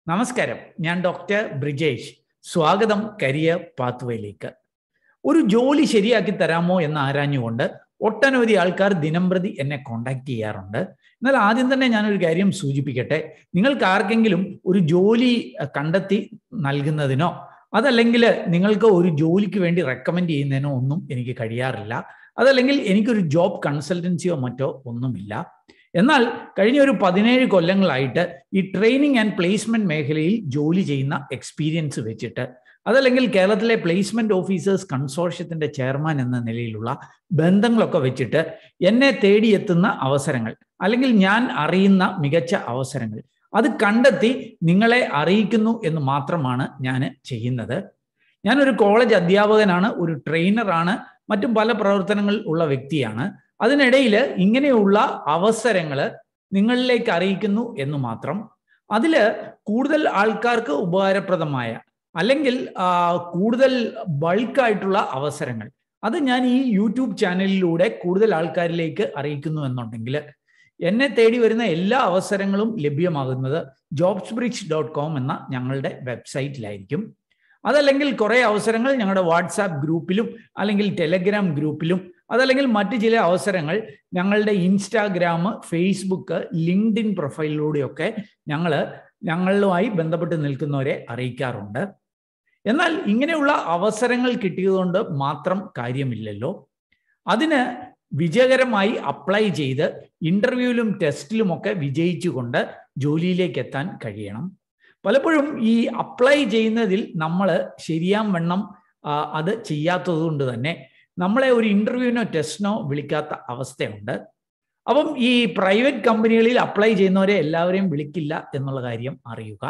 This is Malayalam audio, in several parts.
നമസ്കാരം ഞാൻ ഡോക്ടർ ബ്രിജേഷ് സ്വാഗതം കരിയർ പാത്വേയിലേക്ക് ഒരു ജോലി ശരിയാക്കി തരാമോ എന്ന് ആരാഞ്ഞുകൊണ്ട് ഒട്ടനവധി ആൾക്കാർ ദിനംപ്രതി എന്നെ കോണ്ടാക്ട് ചെയ്യാറുണ്ട് എന്നാൽ ആദ്യം തന്നെ ഞാനൊരു കാര്യം സൂചിപ്പിക്കട്ടെ നിങ്ങൾക്ക് ആർക്കെങ്കിലും ഒരു ജോലി കണ്ടെത്തി നൽകുന്നതിനോ അതല്ലെങ്കിൽ നിങ്ങൾക്ക് ഒരു ജോലിക്ക് വേണ്ടി റെക്കമെൻഡ് ചെയ്യുന്നതിനോ ഒന്നും എനിക്ക് കഴിയാറില്ല അതല്ലെങ്കിൽ എനിക്കൊരു ജോബ് കൺസൾട്ടൻസിയോ മറ്റോ ഒന്നുമില്ല എന്നാൽ കഴിഞ്ഞ ഒരു പതിനേഴ് കൊല്ലങ്ങളായിട്ട് ഈ ട്രെയിനിങ് ആൻഡ് പ്ലേസ്മെന്റ് മേഖലയിൽ ജോലി ചെയ്യുന്ന എക്സ്പീരിയൻസ് വെച്ചിട്ട് അതല്ലെങ്കിൽ കേരളത്തിലെ പ്ലേസ്മെന്റ് ഓഫീസേഴ്സ് കൺസോർഷ്യത്തിന്റെ ചെയർമാൻ എന്ന നിലയിലുള്ള ബന്ധങ്ങളൊക്കെ വെച്ചിട്ട് എന്നെ തേടിയെത്തുന്ന അവസരങ്ങൾ അല്ലെങ്കിൽ ഞാൻ അറിയുന്ന മികച്ച അവസരങ്ങൾ അത് കണ്ടെത്തി നിങ്ങളെ അറിയിക്കുന്നു എന്ന് മാത്രമാണ് ഞാൻ ചെയ്യുന്നത് ഞാനൊരു കോളേജ് അധ്യാപകനാണ് ഒരു ട്രെയിനറാണ് മറ്റും പല പ്രവർത്തനങ്ങൾ ഉള്ള വ്യക്തിയാണ് അതിനിടയിൽ ഇങ്ങനെയുള്ള അവസരങ്ങൾ നിങ്ങളിലേക്ക് അറിയിക്കുന്നു എന്ന് മാത്രം അതിൽ കൂടുതൽ ആൾക്കാർക്ക് ഉപകാരപ്രദമായ അല്ലെങ്കിൽ കൂടുതൽ ബൾക്കായിട്ടുള്ള അവസരങ്ങൾ അത് ഞാൻ ഈ യൂട്യൂബ് ചാനലിലൂടെ കൂടുതൽ ആൾക്കാരിലേക്ക് അറിയിക്കുന്നു എന്നുണ്ടെങ്കിൽ എന്നെ തേടി വരുന്ന എല്ലാ അവസരങ്ങളും ലഭ്യമാകുന്നത് ജോബ്സ് ബ്രിഡ്ജ് ഡോട്ട് കോം എന്ന ഞങ്ങളുടെ വെബ്സൈറ്റിലായിരിക്കും അതല്ലെങ്കിൽ കുറേ അവസരങ്ങൾ ഞങ്ങളുടെ വാട്സാപ്പ് ഗ്രൂപ്പിലും അല്ലെങ്കിൽ ടെലഗ്രാം ഗ്രൂപ്പിലും അതല്ലെങ്കിൽ മറ്റ് ചില അവസരങ്ങൾ ഞങ്ങളുടെ ഇൻസ്റ്റാഗ്രാം ഫേസ്ബുക്ക് ലിങ്ക്ഡിൻ പ്രൊഫൈലിലൂടെയൊക്കെ ഞങ്ങൾ ഞങ്ങളുമായി ബന്ധപ്പെട്ട് നിൽക്കുന്നവരെ അറിയിക്കാറുണ്ട് എന്നാൽ ഇങ്ങനെയുള്ള അവസരങ്ങൾ കിട്ടിയതുകൊണ്ട് മാത്രം കാര്യമില്ലല്ലോ അതിന് വിജയകരമായി അപ്ലൈ ചെയ്ത് ഇന്റർവ്യൂവിലും ടെസ്റ്റിലുമൊക്കെ വിജയിച്ചുകൊണ്ട് ജോലിയിലേക്ക് എത്താൻ കഴിയണം പലപ്പോഴും ഈ അപ്ലൈ ചെയ്യുന്നതിൽ നമ്മൾ ശരിയാം വണ്ണം അത് ചെയ്യാത്തത് കൊണ്ട് തന്നെ നമ്മളെ ഒരു ഇന്റർവ്യൂവിനോ ടെസ്റ്റിനോ വിളിക്കാത്ത അവസ്ഥയുണ്ട് അപ്പം ഈ പ്രൈവറ്റ് കമ്പനികളിൽ അപ്ലൈ ചെയ്യുന്നവരെ എല്ലാവരെയും വിളിക്കില്ല എന്നുള്ള കാര്യം അറിയുക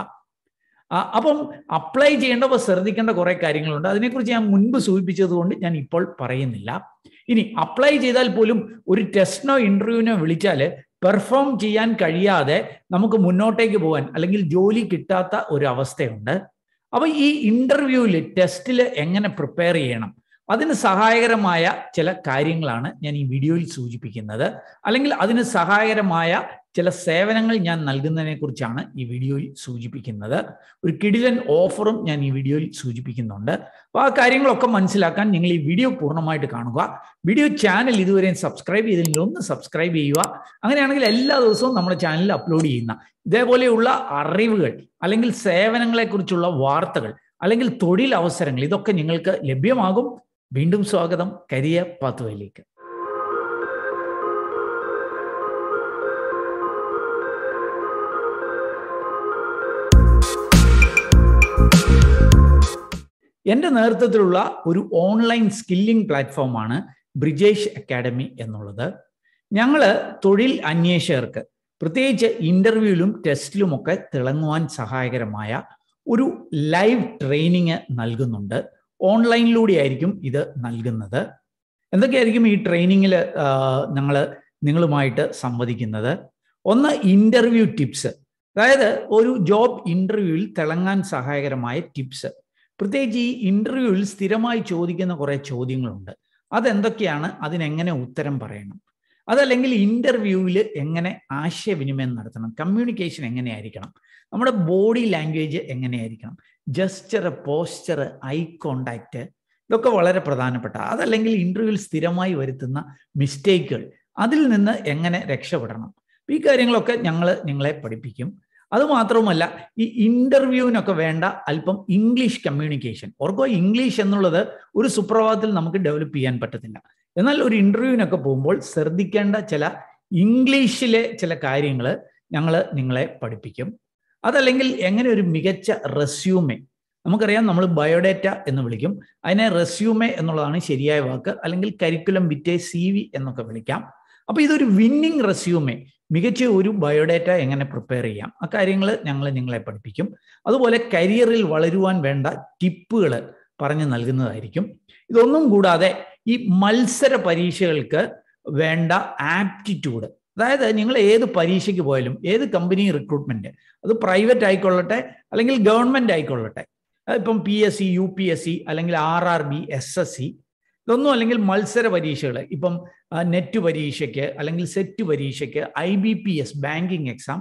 അപ്പം അപ്ലൈ ചെയ്യേണ്ടപ്പോൾ ശ്രദ്ധിക്കേണ്ട കുറേ കാര്യങ്ങളുണ്ട് അതിനെക്കുറിച്ച് ഞാൻ മുൻപ് സൂചിപ്പിച്ചത് കൊണ്ട് ഞാൻ ഇപ്പോൾ പറയുന്നില്ല ഇനി അപ്ലൈ ചെയ്താൽ പോലും ഒരു ടെസ്റ്റിനോ ഇന്റർവ്യൂവിനോ വിളിച്ചാൽ പെർഫോം ചെയ്യാൻ കഴിയാതെ നമുക്ക് മുന്നോട്ടേക്ക് പോകാൻ അല്ലെങ്കിൽ ജോലി കിട്ടാത്ത ഒരു അവസ്ഥയുണ്ട് അപ്പൊ ഈ ഇന്റർവ്യൂവിൽ ടെസ്റ്റിൽ എങ്ങനെ പ്രിപ്പയർ ചെയ്യണം അതിന് സഹായകരമായ ചില കാര്യങ്ങളാണ് ഞാൻ ഈ വീഡിയോയിൽ സൂചിപ്പിക്കുന്നത് അല്ലെങ്കിൽ അതിന് സഹായകരമായ ചില സേവനങ്ങൾ ഞാൻ നൽകുന്നതിനെ കുറിച്ചാണ് ഈ വീഡിയോയിൽ സൂചിപ്പിക്കുന്നത് ഒരു കിടിലൻ ഓഫറും ഞാൻ ഈ വീഡിയോയിൽ സൂചിപ്പിക്കുന്നുണ്ട് അപ്പോൾ ആ കാര്യങ്ങളൊക്കെ മനസ്സിലാക്കാൻ നിങ്ങൾ ഈ വീഡിയോ പൂർണ്ണമായിട്ട് കാണുക വീഡിയോ ചാനൽ ഇതുവരെയും സബ്സ്ക്രൈബ് ചെയ്തില്ലെങ്കിൽ ഒന്ന് സബ്സ്ക്രൈബ് ചെയ്യുക അങ്ങനെയാണെങ്കിൽ എല്ലാ ദിവസവും നമ്മുടെ ചാനലിൽ അപ്ലോഡ് ചെയ്യുന്ന ഇതേപോലെയുള്ള അറിവുകൾ അല്ലെങ്കിൽ സേവനങ്ങളെക്കുറിച്ചുള്ള വാർത്തകൾ അല്ലെങ്കിൽ തൊഴിൽ അവസരങ്ങൾ ഇതൊക്കെ നിങ്ങൾക്ക് ലഭ്യമാകും വീണ്ടും സ്വാഗതം കരിയർ പാത്തുവയിലേക്ക് എൻ്റെ നേതൃത്വത്തിലുള്ള ഒരു ഓൺലൈൻ സ്കില്ലിംഗ് പ്ലാറ്റ്ഫോമാണ് ബ്രിജേഷ് അക്കാഡമി എന്നുള്ളത് ഞങ്ങൾ തൊഴിൽ അന്വേഷകർക്ക് പ്രത്യേകിച്ച് ഇൻ്റർവ്യൂവിലും ടെസ്റ്റിലുമൊക്കെ തിളങ്ങുവാൻ സഹായകരമായ ഒരു ലൈവ് ട്രെയിനിങ് നൽകുന്നുണ്ട് ഓൺലൈനിലൂടെ ആയിരിക്കും ഇത് നൽകുന്നത് എന്തൊക്കെയായിരിക്കും ഈ ട്രെയിനിങ്ങിൽ ഞങ്ങൾ നിങ്ങളുമായിട്ട് സംവദിക്കുന്നത് ഒന്ന് ഇൻ്റർവ്യൂ ടിപ്സ് അതായത് ഒരു ജോബ് ഇൻ്റർവ്യൂവിൽ തിളങ്ങാൻ സഹായകരമായ ടിപ്സ് പ്രത്യേകിച്ച് ഈ ഇൻ്റർവ്യൂവിൽ സ്ഥിരമായി ചോദിക്കുന്ന കുറേ ചോദ്യങ്ങളുണ്ട് അതെന്തൊക്കെയാണ് അതിനെങ്ങനെ ഉത്തരം പറയണം അതല്ലെങ്കിൽ ഇൻ്റർവ്യൂവിൽ എങ്ങനെ ആശയവിനിമയം നടത്തണം കമ്മ്യൂണിക്കേഷൻ എങ്ങനെയായിരിക്കണം നമ്മുടെ ബോഡി ലാംഗ്വേജ് എങ്ങനെയായിരിക്കണം ജസ്റ്റർ പോസ്ചർ ഐ കോണ്ടാക്റ്റ് ഇതൊക്കെ വളരെ പ്രധാനപ്പെട്ട അതല്ലെങ്കിൽ ഇൻ്റർവ്യൂവിൽ സ്ഥിരമായി വരുത്തുന്ന മിസ്റ്റേക്കുകൾ അതിൽ നിന്ന് എങ്ങനെ രക്ഷപ്പെടണം ഈ കാര്യങ്ങളൊക്കെ ഞങ്ങൾ നിങ്ങളെ പഠിപ്പിക്കും അതുമാത്രവുമല്ല ഈ ഇന്റർവ്യൂവിനൊക്കെ വേണ്ട അല്പം ഇംഗ്ലീഷ് കമ്മ്യൂണിക്കേഷൻ ഓർക്കോ ഇംഗ്ലീഷ് എന്നുള്ളത് ഒരു സുപ്രഭാതത്തിൽ നമുക്ക് ഡെവലപ്പ് ചെയ്യാൻ പറ്റത്തില്ല എന്നാൽ ഒരു ഇന്റർവ്യൂവിനൊക്കെ പോകുമ്പോൾ ശ്രദ്ധിക്കേണ്ട ചില ഇംഗ്ലീഷിലെ ചില കാര്യങ്ങൾ ഞങ്ങൾ നിങ്ങളെ പഠിപ്പിക്കും അതല്ലെങ്കിൽ എങ്ങനെ ഒരു മികച്ച റെസ്യൂമെ നമുക്കറിയാം നമ്മൾ ബയോഡേറ്റ എന്ന് വിളിക്കും അതിനെ റെസ്യൂമെ എന്നുള്ളതാണ് ശരിയായ വാക്ക് അല്ലെങ്കിൽ കരിക്കുലം വിറ്റേ സി വി എന്നൊക്കെ വിളിക്കാം അപ്പോൾ ഇതൊരു വിന്നിങ് റെസ്യൂമെ മികച്ച ഒരു ബയോഡേറ്റ എങ്ങനെ പ്രിപ്പയർ ചെയ്യാം ആ കാര്യങ്ങൾ ഞങ്ങൾ നിങ്ങളെ പഠിപ്പിക്കും അതുപോലെ കരിയറിൽ വളരുവാൻ വേണ്ട ടിപ്പുകൾ പറഞ്ഞു നൽകുന്നതായിരിക്കും ഇതൊന്നും കൂടാതെ ഈ മത്സര പരീക്ഷകൾക്ക് വേണ്ട ആപ്റ്റിറ്റ്യൂഡ് അതായത് നിങ്ങൾ ഏത് പരീക്ഷയ്ക്ക് പോയാലും ഏത് കമ്പനി റിക്രൂട്ട്മെന്റ് അത് പ്രൈവറ്റ് ആയിക്കൊള്ളട്ടെ അല്ലെങ്കിൽ ഗവൺമെന്റ് ആയിക്കൊള്ളട്ടെ ഇപ്പം P S C U P S C അല്ലെങ്കിൽ R R B S S C ഇതൊന്നും അല്ലെങ്കിൽ മത്സര പരീക്ഷകൾ ഇപ്പം നെറ്റ് പരീക്ഷയ്ക്ക് അല്ലെങ്കിൽ സെറ്റ് പരീക്ഷയ്ക്ക് I B P S banking exam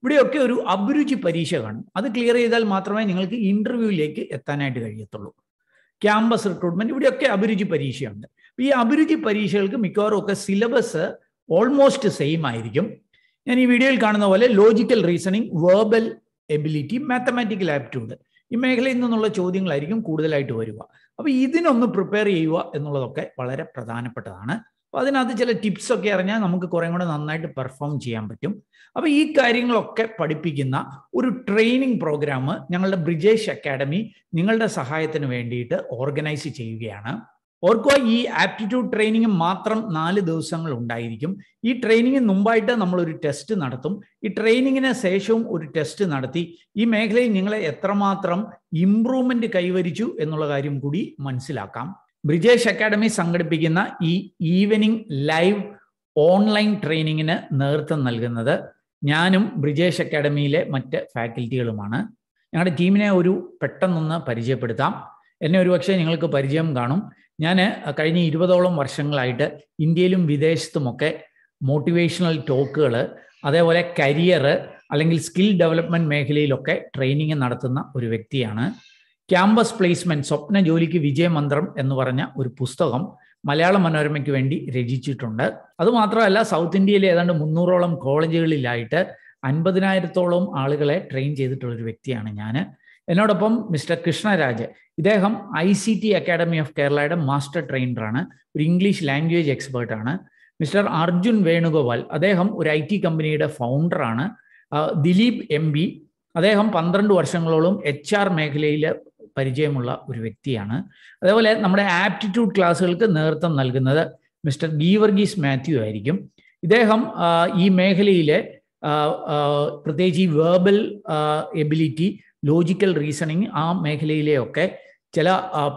ഇവിടെയൊക്കെ ഒരു അഭിരുചി പരീക്ഷ കാണും അത് ക്ലിയർ ചെയ്താൽ മാത്രമേ നിങ്ങൾക്ക് ഇന്റർവ്യൂവിലേക്ക് എത്താനായിട്ട് കഴിയത്തുള്ളൂ ക്യാമ്പസ് റിക്രൂട്ട്മെന്റ് ഇവിടെയൊക്കെ അഭിരുചി പരീക്ഷയുണ്ട് ഈ അഭിരുചി പരീക്ഷകൾക്ക് മിക്കവാറും ഒക്കെ സിലബസ് ഓൾമോസ്റ്റ് സെയിം ആയിരിക്കും ഞാൻ ഈ വീഡിയോയിൽ കാണുന്ന പോലെ logical reasoning verbal ability mathematical aptitude ഈ മേഖലയിൽ നിന്നുള്ള ചോദ്യങ്ങളായിരിക്കും കൂടുതലായിട്ട് വരിക അപ്പോൾ ഇതിനൊന്ന് പ്രിപ്പയർ ചെയ്യുക എന്നുള്ളതൊക്കെ വളരെ പ്രധാനപ്പെട്ടതാണ് അപ്പോൾ അതിനകത്ത് ചില ടിപ്സ് ഒക്കെ അറിഞ്ഞാൽ നമുക്ക് കുറേ കൂടെ നന്നായിട്ട് പെർഫോം ചെയ്യാൻ പറ്റും അപ്പോൾ ഈ കാര്യങ്ങളൊക്കെ പഠിപ്പിക്കുന്ന ഒരു ട്രെയിനിങ് പ്രോഗ്രാം ഞങ്ങളുടെ ബ്രിജേഷ് അക്കാഡമി നിങ്ങളുടെ സഹായത്തിന് വേണ്ടിയിട്ട് ഓർഗനൈസ് ചെയ്യുകയാണ് ഓർക്കുക ഈ ആപ്റ്റിറ്റ്യൂഡ് ട്രെയിനിങ് മാത്രം നാല് ദിവസങ്ങൾ ഉണ്ടായിരിക്കും ഈ ട്രെയിനിങ്ങിന് മുമ്പായിട്ട് നമ്മൾ ഒരു ടെസ്റ്റ് നടത്തും ഈ ട്രെയിനിങ്ങിന് ശേഷവും ഒരു ടെസ്റ്റ് നടത്തി ഈ മേഖലയിൽ നിങ്ങളെ എത്രമാത്രം ഇംപ്രൂവ്മെന്റ് കൈവരിച്ചു എന്നുള്ള കാര്യം കൂടി മനസ്സിലാക്കാം ബ്രിജേഷ് അക്കാഡമി സംഘടിപ്പിക്കുന്ന ഈ ഈവനിങ് ലൈവ് ഓൺലൈൻ ട്രെയിനിങ്ങിന് നേതൃത്വം നൽകുന്നത് ഞാനും ബ്രിജേഷ് അക്കാഡമിയിലെ മറ്റ് ഫാക്കൽറ്റികളുമാണ് ഞങ്ങളുടെ ടീമിനെ ഒരു പെട്ടെന്നൊന്ന് പരിചയപ്പെടുത്താം എന്നെ ഒരുപക്ഷെ നിങ്ങൾക്ക് പരിചയം കാണും ഞാൻ കഴിഞ്ഞ ഇരുപതോളം വർഷങ്ങളായിട്ട് ഇന്ത്യയിലും വിദേശത്തുമൊക്കെ മോട്ടിവേഷണൽ ടോക്കുകൾ അതേപോലെ കരിയർ അല്ലെങ്കിൽ സ്കിൽ ഡെവലപ്മെന്റ് മേഖലയിലൊക്കെ ട്രെയിനിങ് നടത്തുന്ന ഒരു വ്യക്തിയാണ് ക്യാമ്പസ് പ്ലേസ്മെന്റ് സ്വപ്ന ജോലിക്ക് വിജയമന്ത്രം എന്ന് പറഞ്ഞ ഒരു പുസ്തകം മലയാള മനോരമയ്ക്ക് വേണ്ടി രചിച്ചിട്ടുണ്ട് അതുമാത്രമല്ല സൗത്ത് ഇന്ത്യയിലെ ഏതാണ്ട് മുന്നൂറോളം കോളേജുകളിലായിട്ട് അൻപതിനായിരത്തോളം ആളുകളെ ട്രെയിൻ ചെയ്തിട്ടുള്ള ഒരു വ്യക്തിയാണ് ഞാൻ എന്നോടൊപ്പം മിസ്റ്റർ കൃഷ്ണരാജ് ഇദ്ദേഹം I C T academy of കേരളയുടെ മാസ്റ്റർ ട്രെയിനറാണ് ഒരു ഇംഗ്ലീഷ് ലാംഗ്വേജ് എക്സ്പേർട്ടാണ് മിസ്റ്റർ അർജുൻ വേണുഗോപാൽ അദ്ദേഹം ഒരു ഐ ടി കമ്പനിയുടെ ഫൗണ്ടറാണ് ദിലീപ് എം ബി അദ്ദേഹം പന്ത്രണ്ട് വർഷങ്ങളോളം എച്ച് ആർ മേഖലയിൽ പരിചയമുള്ള ഒരു വ്യക്തിയാണ് അതേപോലെ നമ്മുടെ ആപ്റ്റിറ്റ്യൂഡ് ക്ലാസ്സുകൾക്ക് നേതൃത്വം നൽകുന്നത് മിസ്റ്റർ ഗീവർഗീസ് മാത്യു ആയിരിക്കും ഇദ്ദേഹം ഈ മേഖലയിലെ പ്രത്യേകിച്ച് ഈ വേർബൽ എബിലിറ്റി ലോജിക്കൽ റീസണിങ് ആ മേഖലയിലെയൊക്കെ ചില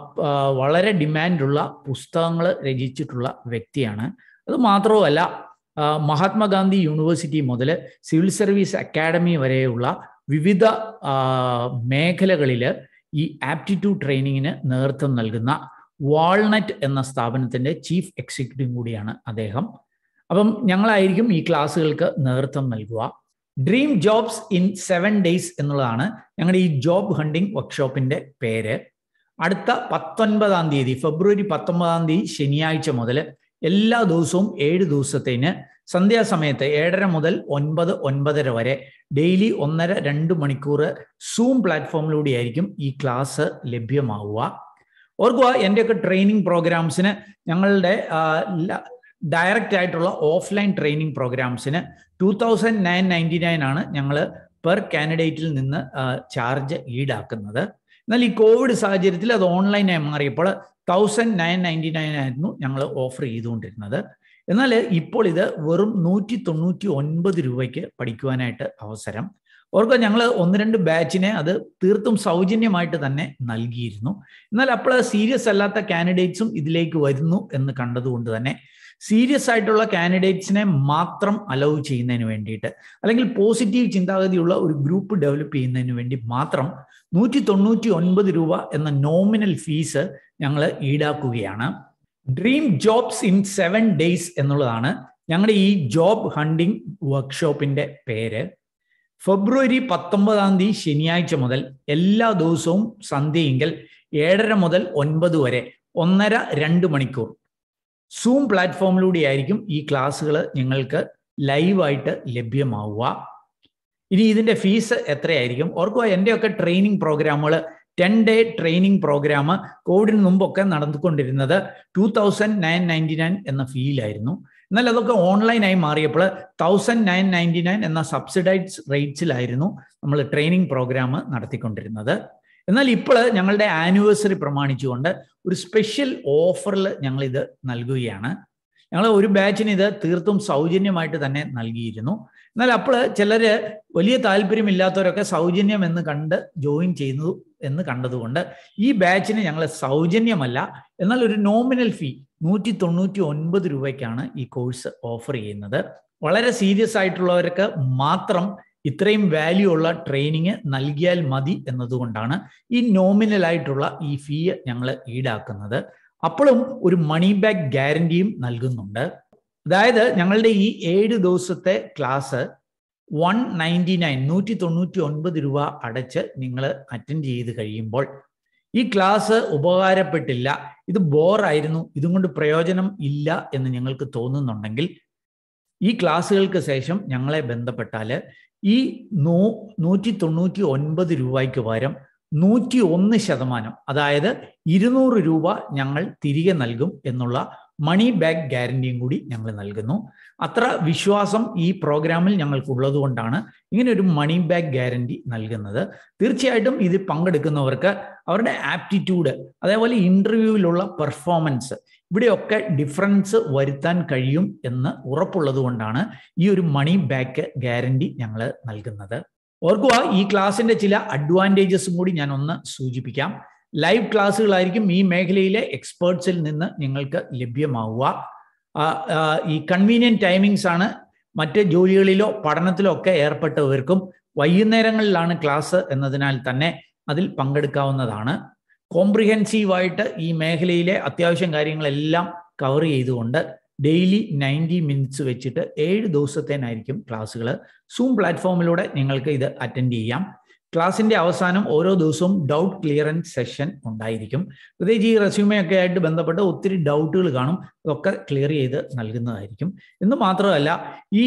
വളരെ ഡിമാൻഡുള്ള പുസ്തകങ്ങൾ രചിച്ചിട്ടുള്ള വ്യക്തിയാണ് അത് മാത്രവുമല്ല മഹാത്മാഗാന്ധി യൂണിവേഴ്സിറ്റി മുതൽ സിവിൽ സർവീസ് അക്കാഡമി വരെയുള്ള വിവിധ മേഖലകളിൽ ഈ ആപ്റ്റിറ്റ്യൂഡ് ട്രെയിനിങ്ങിന് നേതൃത്വം നൽകുന്ന വാൾനറ്റ് എന്ന സ്ഥാപനത്തിൻ്റെ ചീഫ് എക്സിക്യൂട്ടീവ് കൂടിയാണ് അദ്ദേഹം അപ്പം ഞങ്ങളായിരിക്കും ഈ ക്ലാസ്സുകൾക്ക് നേതൃത്വം നൽകുക dream jobs in seven days എന്നുള്ളതാണ് ഞങ്ങളുടെ ഈ ജോബ് ഹണ്ടിങ് വർക്ക്ഷോപ്പിന്റെ പേര് അടുത്ത പത്തൊൻപതാം തീയതി ഫെബ്രുവരി പത്തൊമ്പതാം തീയതി ശനിയാഴ്ച മുതൽ എല്ലാ ദിവസവും ഏഴ് ദിവസത്തേന് സന്ധ്യാസമയത്ത് ഏഴര മുതൽ ഒൻപത് ഒൻപതര വരെ ഡെയിലി ഒന്നര രണ്ട് മണിക്കൂർ സൂം പ്ലാറ്റ്ഫോമിലൂടെയായിരിക്കും ഈ ക്ലാസ് ലഭ്യമാവുക ഓർക്കുക എൻ്റെയൊക്കെ ട്രെയിനിങ് പ്രോഗ്രാംസിന് ഞങ്ങളുടെ ഡയറക്റ്റ് ആയിട്ടുള്ള ഓഫ്ലൈൻ ട്രെയിനിങ് പ്രോഗ്രാംസിന് two thousand nine ninety nine ആണ് ഞങ്ങൾ പെർ കാൻഡിഡേറ്റിൽ നിന്ന് ചാർജ് ഈടാക്കുന്നത് എന്നാൽ ഈ കോവിഡ് സാഹചര്യത്തിൽ അത് ഓൺലൈനായി മാറിയപ്പോൾ തൗസൻഡ് നയൻ നയൻറ്റി നയൻ ആയിരുന്നു ഞങ്ങൾ ഓഫർ ചെയ്തുകൊണ്ടിരുന്നത് എന്നാൽ ഇപ്പോൾ ഇത് വെറും നൂറ്റി തൊണ്ണൂറ്റി ഒൻപത് രൂപയ്ക്ക് പഠിക്കുവാനായിട്ട് അവസരം ഓർക്കുക ഞങ്ങൾ ഒന്ന് രണ്ട് ബാച്ചിനെ അത് തീർത്തും സൗജന്യമായിട്ട് തന്നെ നൽകിയിരുന്നു എന്നാൽ അപ്പോൾ സീരിയസ് അല്ലാത്ത കാൻഡിഡേറ്റ്സും ഇതിലേക്ക് വരുന്നു എന്ന് കണ്ടതുകൊണ്ട് തന്നെ സീരിയസ് ആയിട്ടുള്ള കാൻഡിഡേറ്റ്സിനെ മാത്രം അലൗ ചെയ്യുന്നതിന് വേണ്ടിയിട്ട് അല്ലെങ്കിൽ പോസിറ്റീവ് ചിന്താഗതിയുള്ള ഒരു ഗ്രൂപ്പ് ഡെവലപ്പ് ചെയ്യുന്നതിന് വേണ്ടി മാത്രം നൂറ്റി തൊണ്ണൂറ്റി ഒൻപത് രൂപ എന്ന നോമിനൽ ഫീസ് ഞങ്ങൾ ഈടാക്കുകയാണ് dream jobs in seven days എന്നുള്ളതാണ് ഞങ്ങളുടെ ഈ ജോബ് ഹണ്ടിങ് വർക്ക്ഷോപ്പിന്റെ പേര് ഫെബ്രുവരി പത്തൊമ്പതാം തീയതി ശനിയാഴ്ച മുതൽ എല്ലാ ദിവസവും സന്ധ്യയെങ്കിൽ ഏഴര മുതൽ ഒൻപത് വരെ ഒന്നര രണ്ട് മണിക്കൂർ സൂം പ്ലാറ്റ്ഫോമിലൂടെയായിരിക്കും ഈ ക്ലാസ്സുകൾ നിങ്ങൾക്ക് ലൈവായിട്ട് ലഭ്യമാവുക ഇനി ഇതിന്റെ ഫീസ് എത്രയായിരിക്കും ഓർക്കുക എൻ്റെയൊക്കെ ട്രെയിനിങ് പ്രോഗ്രാമുകൾ ടെൻ ഡേ ട്രെയിനിങ് പ്രോഗ്രാം കോവിഡിന് മുമ്പൊക്കെ നടന്നുകൊണ്ടിരുന്നത് two thousand nine ninety nine എന്ന ഫീലായിരുന്നു എന്നാൽ അതൊക്കെ ഓൺലൈനായി മാറിയപ്പോൾ തൗസൻഡ് നയൻ നയൻറ്റി നയൻ എന്ന സബ്സിഡൈസ് റേറ്റ്സിലായിരുന്നു നമ്മൾ ട്രെയിനിങ് പ്രോഗ്രാം നടത്തിക്കൊണ്ടിരുന്നത് എന്നാൽ ഇപ്പോൾ ഞങ്ങളുടെ ആനിവേഴ്സറി പ്രമാണിച്ചുകൊണ്ട് ഒരു സ്പെഷ്യൽ ഓഫറിൽ ഞങ്ങൾ ഇത് നൽകുകയാണ് ഞങ്ങൾ ഒരു ബാച്ചിന് ഇത് തീർത്തും സൗജന്യമായിട്ട് തന്നെ നൽകിയിരുന്നു എന്നാൽ അപ്പോൾ ചിലർ വലിയ താല്പര്യമില്ലാത്തവരൊക്കെ സൗജന്യം എന്ന് കണ്ട് ജോയിൻ ചെയ്യുന്നു എന്ന് കണ്ടതുകൊണ്ട് ഈ ബാച്ചിന് ഞങ്ങൾ സൗജന്യമല്ല എന്നാൽ ഒരു നോമിനൽ ഫീ നൂറ്റി തൊണ്ണൂറ്റി ഒൻപത് രൂപയ്ക്കാണ് ഈ കോഴ്സ് ഓഫർ ചെയ്യുന്നത് വളരെ സീരിയസ് ആയിട്ടുള്ളവർക്ക് മാത്രം ഇത്രയും വാല്യൂ ഉള്ള ട്രെയിനിങ് നൽകിയാൽ മതി എന്നതുകൊണ്ടാണ് ഈ നോമിനൽ ആയിട്ടുള്ള ഈ ഫീ ഞങ്ങൾ ഈടാക്കുന്നത് അപ്പോഴും ഒരു മണി ബാക്ക് ഗ്യാരണ്ടിയും നൽകുന്നുണ്ട് അതായത് ഞങ്ങളുടെ ഈ ഏഴ് ദിവസത്തെ ക്ലാസ് വൺ നയൻറ്റി നയൻ നൂറ്റി തൊണ്ണൂറ്റി ഒൻപത് രൂപ അടച്ച് നിങ്ങൾ അറ്റൻഡ് ചെയ്ത് കഴിയുമ്പോൾ ഈ ക്ലാസ് ഉപകാരപ്പെട്ടില്ല ഇത് ബോറായിരുന്നു ഇതും കൊണ്ട് പ്രയോജനം ഇല്ല എന്ന് ഞങ്ങൾക്ക് തോന്നുന്നുണ്ടെങ്കിൽ ഈ ക്ലാസ്സുകൾക്ക് ശേഷം ഞങ്ങളെ ബന്ധപ്പെട്ടാൽ ഈ നൂ നൂറ്റി തൊണ്ണൂറ്റി ഒൻപത് രൂപയ്ക്ക് പകരം നൂറ്റി ഒന്ന് ശതമാനം അതായത് ഇരുന്നൂറ് രൂപ ഞങ്ങൾ തിരികെ നൽകും എന്നുള്ള മണി ബാക്ക് ഗ്യാരണ്ടിയും കൂടി ഞങ്ങൾ നൽകുന്നു അത്ര വിശ്വാസം ഈ പ്രോഗ്രാമിൽ ഞങ്ങൾക്കുള്ളത് കൊണ്ടാണ് ഇങ്ങനെ ഒരു മണി ബാക്ക് ഗ്യാരണ്ടി നൽകുന്നത് തീർച്ചയായിട്ടും ഇതിൽ പങ്കെടുക്കുന്നവർക്ക് അവരുടെ ആപ്റ്റിറ്റ്യൂഡ് അതേപോലെ ഇന്റർവ്യൂവിലുള്ള പെർഫോമൻസ് ഇവിടെയൊക്കെ ഡിഫറൻസ് വരുത്താൻ കഴിയും എന്ന് ഉറപ്പുള്ളത് കൊണ്ടാണ് ഈ ഒരു മണി ബാക്ക് ഗ്യാരണ്ടി ഞങ്ങൾ നൽകുന്നത് ഓർക്കുക ഈ ക്ലാസ്സിന്റെ ചില അഡ്വാൻറ്റേജസും കൂടി ഞാൻ ഒന്ന് സൂചിപ്പിക്കാം ലൈവ് ക്ലാസ്സുകളായിരിക്കും ഈ മേഖലയിലെ എക്സ്പേർട്സിൽ നിന്ന് നിങ്ങൾക്ക് ലഭ്യമാവുക ഈ കൺവീനിയൻറ്റ് ടൈമിങ്സ് ആണ് മറ്റ് ജോലികളിലോ പഠനത്തിലോ ഒക്കെ ഏർപ്പെട്ടവർക്കും വൈകുന്നേരങ്ങളിലാണ് ക്ലാസ് എന്നതിനാൽ തന്നെ അതിൽ പങ്കെടുക്കാവുന്നതാണ് കോംപ്രിഹെൻസീവായിട്ട് ഈ മേഖലയിലെ അത്യാവശ്യം കാര്യങ്ങളെല്ലാം കവർ ചെയ്തുകൊണ്ട് ഡെയിലി നയൻറ്റി മിനിറ്റ്സ് വെച്ചിട്ട് ഏഴ് ദിവസത്തേനായിരിക്കും ക്ലാസ്സുകൾ സൂം പ്ലാറ്റ്ഫോമിലൂടെ നിങ്ങൾക്ക് ഇത് അറ്റൻഡ് ചെയ്യാം ക്ലാസിന്റെ അവസാനം ഓരോ ദിവസവും ഡൗട്ട് ക്ലിയറൻസ് സെഷൻ ഉണ്ടായിരിക്കും പ്രത്യേകിച്ച് ഈ റെസ്യൂമയൊക്കെ ആയിട്ട് ബന്ധപ്പെട്ട് ഒത്തിരി ഡൗട്ടുകൾ കാണും അതൊക്കെ ക്ലിയർ ചെയ്ത് നൽകുന്നതായിരിക്കും എന്ന് മാത്രമല്ല ഈ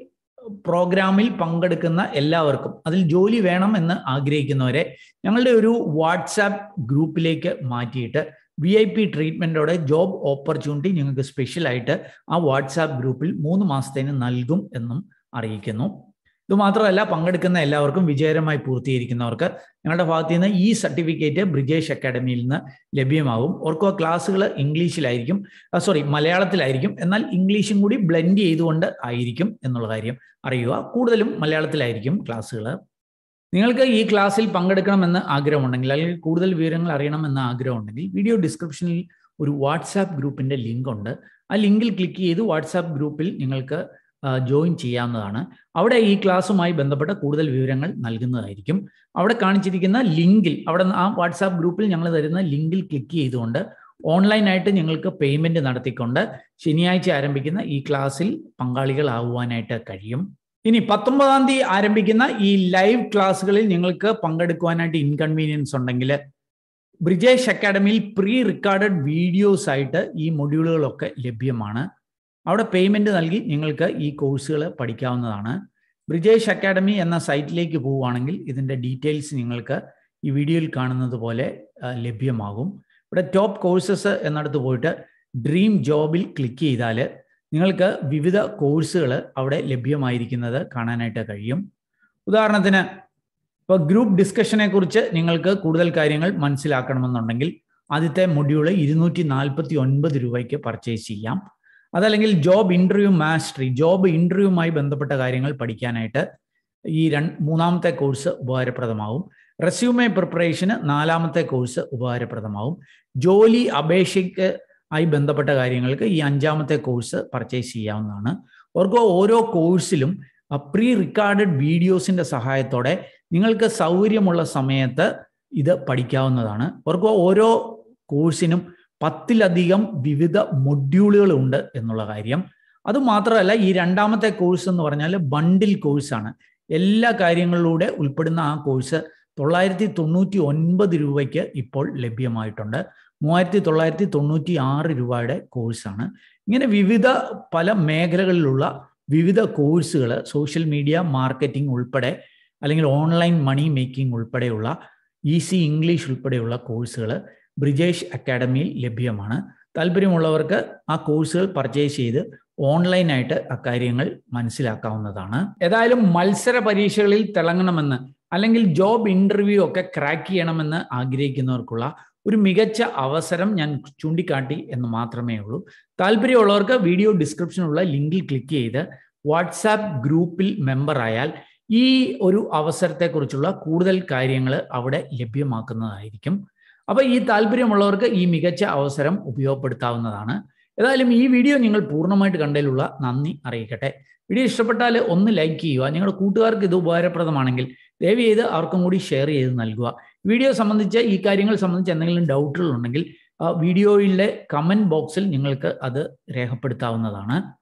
പ്രോഗ്രാമിൽ പങ്കെടുക്കുന്ന എല്ലാവർക്കും അതിൽ ജോലി വേണം എന്ന് ആഗ്രഹിക്കുന്നവരെ ഞങ്ങളുടെ ഒരു വാട്സാപ്പ് ഗ്രൂപ്പിലേക്ക് മാറ്റിയിട്ട് വി ഐ പി ട്രീറ്റ്മെൻറ്റോടെ ജോബ് ഓപ്പർച്യൂണിറ്റി നിങ്ങൾക്ക് സ്പെഷ്യലായിട്ട് ആ വാട്സാപ്പ് ഗ്രൂപ്പിൽ മൂന്ന് മാസത്തേന് നൽകും എന്നും അറിയിക്കുന്നു ഇത് മാത്രമല്ല പങ്കെടുക്കുന്ന എല്ലാവർക്കും വിജയകരമായി പൂർത്തീകരിക്കുന്നവർക്ക് ഞങ്ങളുടെ ഭാഗത്തു നിന്ന് ഈ സർട്ടിഫിക്കറ്റ് ബ്രിജേഷ് അക്കാഡമിയിൽ നിന്ന് ലഭ്യമാകും ഓർക്കുക ക്ലാസ്സുകൾ ഇംഗ്ലീഷിലായിരിക്കും സോറി മലയാളത്തിലായിരിക്കും എന്നാൽ ഇംഗ്ലീഷും കൂടി ബ്ലെൻഡ് ചെയ്തുകൊണ്ട് ആയിരിക്കും എന്നുള്ള കാര്യം അറിയുക കൂടുതലും മലയാളത്തിലായിരിക്കും ക്ലാസ്സുകൾ നിങ്ങൾക്ക് ഈ ക്ലാസ്സിൽ പങ്കെടുക്കണമെന്ന് ആഗ്രഹമുണ്ടെങ്കിൽ അല്ലെങ്കിൽ കൂടുതൽ വിവരങ്ങൾ അറിയണമെന്ന് ആഗ്രഹമുണ്ടെങ്കിൽ വീഡിയോ ഡിസ്ക്രിപ്ഷനിൽ ഒരു വാട്സാപ്പ് ഗ്രൂപ്പിന്റെ ലിങ്ക് ഉണ്ട് ആ ലിങ്കിൽ ക്ലിക്ക് ചെയ്ത് വാട്സാപ്പ് ഗ്രൂപ്പിൽ നിങ്ങൾക്ക് ജോയിൻ ചെയ്യാവുന്നതാണ് അവിടെ ഈ ക്ലാസ്സുമായി ബന്ധപ്പെട്ട കൂടുതൽ വിവരങ്ങൾ നൽകുന്നതായിരിക്കും അവിടെ കാണിച്ചിരിക്കുന്ന ലിങ്കിൽ അവിടെ ആ വാട്സാപ്പ് ഗ്രൂപ്പിൽ ഞങ്ങൾ തരുന്ന ലിങ്കിൽ ക്ലിക്ക് ചെയ്തുകൊണ്ട് ഓൺലൈനായിട്ട് നിങ്ങൾക്ക് പേയ്മെന്റ് നടത്തിക്കൊണ്ട് ശനിയാഴ്ച ആരംഭിക്കുന്ന ഈ ക്ലാസ്സിൽ പങ്കാളികളാകുവാനായിട്ട് കഴിയും ഇനി പത്തൊമ്പതാം തീയതി ആരംഭിക്കുന്ന ഈ ലൈവ് ക്ലാസ്സുകളിൽ നിങ്ങൾക്ക് പങ്കെടുക്കുവാനായിട്ട് ഇൻകൺവീനിയൻസ് ഉണ്ടെങ്കിൽ ബ്രിജേഷ് അക്കാഡമിയിൽ പ്രീ റെക്കോർഡഡ് വീഡിയോസ് ആയിട്ട് ഈ മൊഡ്യൂളുകളൊക്കെ ലഭ്യമാണ് അവിടെ പേയ്മെന്റ് നൽകി നിങ്ങൾക്ക് ഈ കോഴ്സുകൾ പഠിക്കാവുന്നതാണ് ബ്രിജേഷ് അക്കാഡമി എന്ന സൈറ്റിലേക്ക് പോവുകയാണെങ്കിൽ ഇതിൻ്റെ ഡീറ്റെയിൽസ് നിങ്ങൾക്ക് ഈ വീഡിയോയിൽ കാണുന്നത് പോലെ ലഭ്യമാകും ഇവിടെ ടോപ്പ് കോഴ്സസ് എന്നിടത്ത് പോയിട്ട് ഡ്രീം ജോബിൽ ക്ലിക്ക് ചെയ്താൽ നിങ്ങൾക്ക് വിവിധ കോഴ്സുകൾ അവിടെ ലഭ്യമായിരിക്കുന്നത് കാണാനായിട്ട് കഴിയും ഉദാഹരണത്തിന് ഇപ്പോൾ ഗ്രൂപ്പ് ഡിസ്കഷനെ കുറിച്ച് നിങ്ങൾക്ക് കൂടുതൽ കാര്യങ്ങൾ മനസ്സിലാക്കണമെന്നുണ്ടെങ്കിൽ ആദ്യത്തെ മൊഡ്യൂള് ഇരുന്നൂറ്റി നാൽപ്പത്തി ഒൻപത് രൂപയ്ക്ക് പർച്ചേസ് ചെയ്യാം അതല്ലെങ്കിൽ ജോബ് ഇൻ്റർവ്യൂ മാസ്റ്ററി ജോബ് ഇൻ്റർവ്യൂവുമായി ബന്ധപ്പെട്ട കാര്യങ്ങൾ പഠിക്കാനായിട്ട് ഈ രണ്ട് മൂന്നാമത്തെ കോഴ്സ് ഉപകാരപ്രദമാവും റെസ്യൂമെ പ്രിപ്പറേഷന് നാലാമത്തെ കോഴ്സ് ഉപകാരപ്രദമാവും ജോലി അപേക്ഷയ്ക്ക് ആയി ബന്ധപ്പെട്ട കാര്യങ്ങൾക്ക് ഈ അഞ്ചാമത്തെ കോഴ്സ് പർച്ചേസ് ചെയ്യാവുന്നതാണ് ഓർക്കുക ഓരോ കോഴ്സിലും പ്രീ റിക്കാർഡഡ് വീഡിയോസിന്റെ സഹായത്തോടെ നിങ്ങൾക്ക് സൗകര്യമുള്ള സമയത്ത് ഇത് പഠിക്കാവുന്നതാണ് ഓർക്കുക ഓരോ കോഴ്സിനും പത്തിലധികം വിവിധ മൊഡ്യൂളുകൾ ഉണ്ട് എന്നുള്ള കാര്യം അതുമാത്രമല്ല ഈ രണ്ടാമത്തെ കോഴ്സ് എന്ന് പറഞ്ഞാൽ ബണ്ടിൽ കോഴ്സാണ് എല്ലാ കാര്യങ്ങളിലൂടെ ഉൾപ്പെടുന്ന ആ കോഴ്സ് തൊള്ളായിരത്തി തൊണ്ണൂറ്റി ഒൻപത് രൂപയ്ക്ക് ഇപ്പോൾ ലഭ്യമായിട്ടുണ്ട് മൂവായിരത്തി തൊള്ളായിരത്തി തൊണ്ണൂറ്റി ആറ് രൂപയുടെ കോഴ്സാണ് ഇങ്ങനെ വിവിധ പല മേഖലകളിലുള്ള വിവിധ കോഴ്സുകൾ സോഷ്യൽ മീഡിയ മാർക്കറ്റിംഗ് ഉൾപ്പെടെ അല്ലെങ്കിൽ ഓൺലൈൻ മണി മേക്കിംഗ് ഉൾപ്പെടെയുള്ള ഈസി ഇംഗ്ലീഷ് ഉൾപ്പെടെയുള്ള കോഴ്സുകൾ ബ്രിജേഷ് അക്കാഡമിയിൽ ലഭ്യമാണ് താല്പര്യമുള്ളവർക്ക് ആ കോഴ്സുകൾ പർച്ചേസ് ചെയ്ത് ഓൺലൈനായിട്ട് അക്കാര്യങ്ങൾ മനസ്സിലാക്കാവുന്നതാണ് ഏതായാലും മത്സര പരീക്ഷകളിൽ തിളങ്ങണമെന്ന് അല്ലെങ്കിൽ ജോബ് ഇൻ്റർവ്യൂ ഒക്കെ ക്രാക്ക് ചെയ്യണമെന്ന് ആഗ്രഹിക്കുന്നവർക്കുള്ള ഒരു മികച്ച അവസരം ഞാൻ ചൂണ്ടിക്കാട്ടി എന്ന് മാത്രമേ ഉള്ളൂ താല്പര്യമുള്ളവർക്ക് വീഡിയോ ഡിസ്ക്രിപ്ഷനുള്ള ലിങ്കിൽ ക്ലിക്ക് ചെയ്ത് വാട്സാപ്പ് ഗ്രൂപ്പിൽ മെമ്പർ ആയാൽ ഈ ഒരു അവസരത്തെക്കുറിച്ചുള്ള കൂടുതൽ കാര്യങ്ങൾ അവിടെ ലഭ്യമാക്കുന്നതായിരിക്കും അപ്പോൾ ഈ താല്പര്യമുള്ളവർക്ക് ഈ മികച്ച അവസരം ഉപയോഗപ്പെടുത്താവുന്നതാണ് ഏതായാലും ഈ വീഡിയോ നിങ്ങൾ പൂർണ്ണമായിട്ട് കണ്ടതിലുള്ള നന്ദി അറിയിക്കട്ടെ വീഡിയോ ഇഷ്ടപ്പെട്ടാൽ ഒന്ന് ലൈക്ക് ചെയ്യുക നിങ്ങളുടെ കൂട്ടുകാർക്ക് ഇത് ഉപകാരപ്രദമാണെങ്കിൽ ദയവ് ചെയ്ത് അവർക്കും കൂടി ഷെയർ ചെയ്ത് നൽകുക വീഡിയോ സംബന്ധിച്ച് ഈ കാര്യങ്ങൾ സംബന്ധിച്ച് എന്തെങ്കിലും ഡൗട്ടുകൾ ഉണ്ടെങ്കിൽ വീഡിയോയിലെ കമൻറ്റ് ബോക്സിൽ നിങ്ങൾക്ക് അത് രേഖപ്പെടുത്താവുന്നതാണ്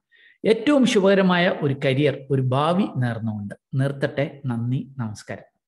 ഏറ്റവും ശുഭകരമായ ഒരു കരിയർ ഒരു ഭാവി നേർന്നുകൊണ്ട് നിർത്തട്ടെ നന്ദി നമസ്കാരം